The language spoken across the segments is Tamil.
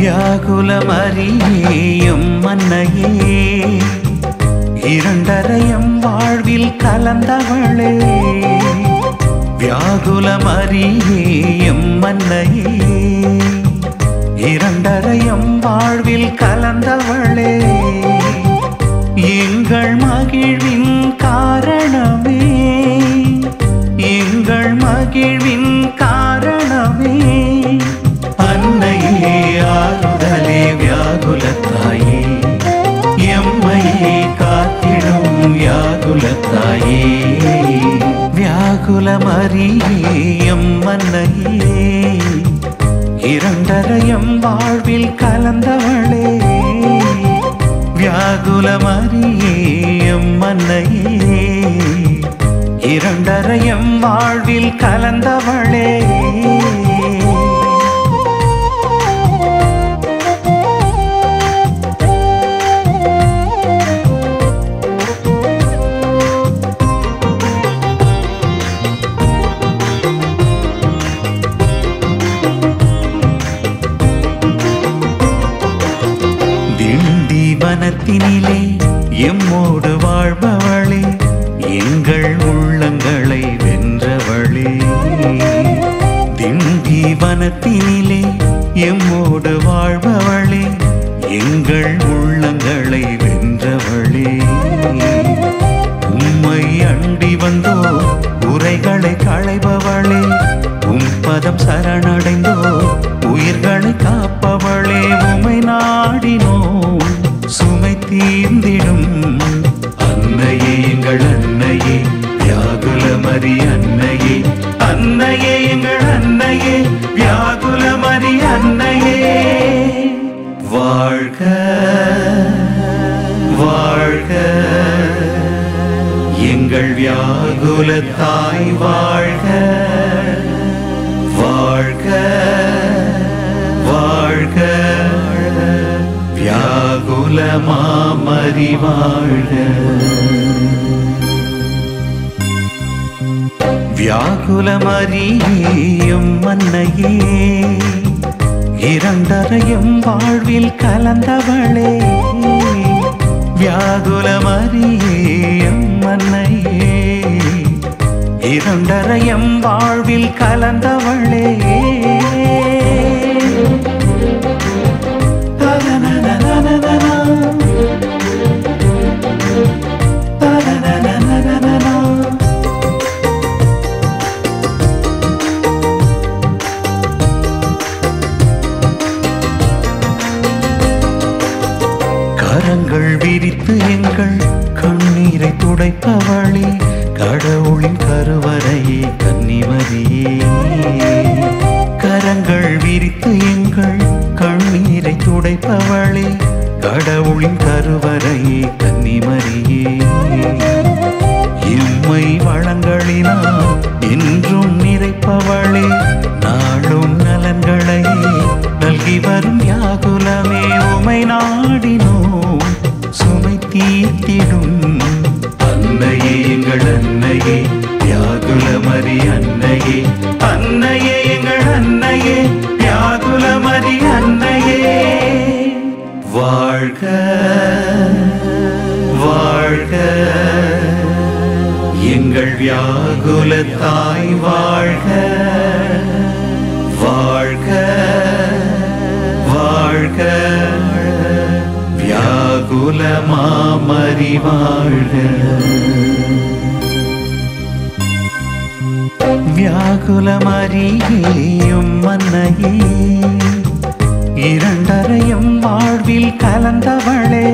வியாகுலமறியேயும் மன்னையே இரண்டரையம் வாழ்வில் கலந்தவளே வியாகுலமறியேயும் மன்னையே இரண்டரையம் வாழ்வில் கலந்தவளே எங்கள் மகிழ்வின் காரணமே எங்கள் மகிழ்வின் காரணமே அன்னையே ஆறுதலே வியாகுலத்தாயே எம்மையே காத்திடும் வியாகுலத்தாயே வியாகுலமறியே எம்மன்னையே இரண்டரையம் வாழ்வில் கலந்தவளே வியாகுலமறியே எம்மன்னையே இரண்டரையம் வாழ்வில் கலந்தவளே திண்டி வனத்தினிலே எம்மோடு வாழ்பவளே எங்கள் உள்ளங்களை வென்றவளே திண்டி வனத்தினிலே எம்மோடு வாழ்பவளே எங்கள் உள்ளங்களை வென்றவளே உம்மை அண்டி வந்தோ உரைகளை களைபவளே உம் பதம் சரணடைந்தோ உயிர்களை காப்பவளே உமை நாடினோம் சுமை தீர்ந்திடும் அன்னையே எங்கள் அன்னையே வியாகுலமரி அன்னையே அன்னையே எங்கள் அன்னையே வியாகுலமரி அன்னையே வாழ்க வாழ்க எங்கள் வியாகுல தாய் வாழ்க வாழ்க வாழ்க வியாகுல மாமரி வாழ்க வியாகுலமறியும் மன்னையே இரண்டரையும் வாழ்வில் கலந்தவளே வியாகுலமறியும் மன்னையே இரண்டரையும் வாழ்வில் கலந்தவளே கரங்கள் விரித்து எங்கள் கண்ணீரை துடைப்பவளே கடவுளின் கருவறையே கன்னிமரியே கரங்கள் விரித்து எங்கள் கண்ணீரை துடைப்பவளே கடவுளின் கருவறையே கன்னிமரியே இம்மை வளங்களினால் என்றும் நிறைப்பவளே நாளும் நலன்களை நல்கி வரும் யாகுலமே உமை நாடினோம் சுமை தீர்த்திடும் அன்னையே எங்கள் அன்னையே வியாகுலமரி அன்னையே அன்னையே எங்கள் அன்னையே வியாகுலமரி அன்னையே வாழ்க வாழ்க எங்கள் வியாகுல தாய் வாழ்க வாழ்க வாழ்க வியாகுல மாமரி வாழ்க வியாகுலமறியேயும் மன்னையே இரண்டரையும் வாழ்வில் கலந்தவளே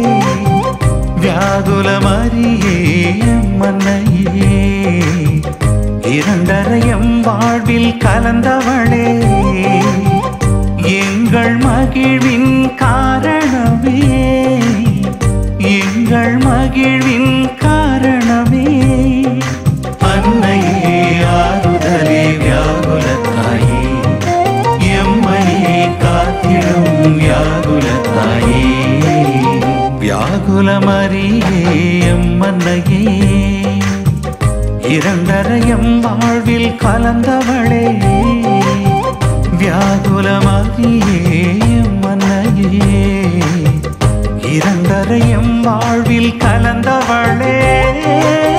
வியாகுலமறியேயும் மன்னையே இரண்டரையும் வாழ்வில் கலந்தவளே எங்கள் மகிழ்வின் காரணமே எங்கள் மகிழ்வின் காரணமே அன்னையே ஆறுதலே வியாகுலத்தாயே எம்மையே காத்திடும் வியாகுலத்தாயே வியாகுலமறியே எம்மன்னையே இரண்டரையும் வாழ்வில் கலந்தவளே வியாகுலமறியே எம் இரண்டரை எம் வாழ்வில் கலந்தவளே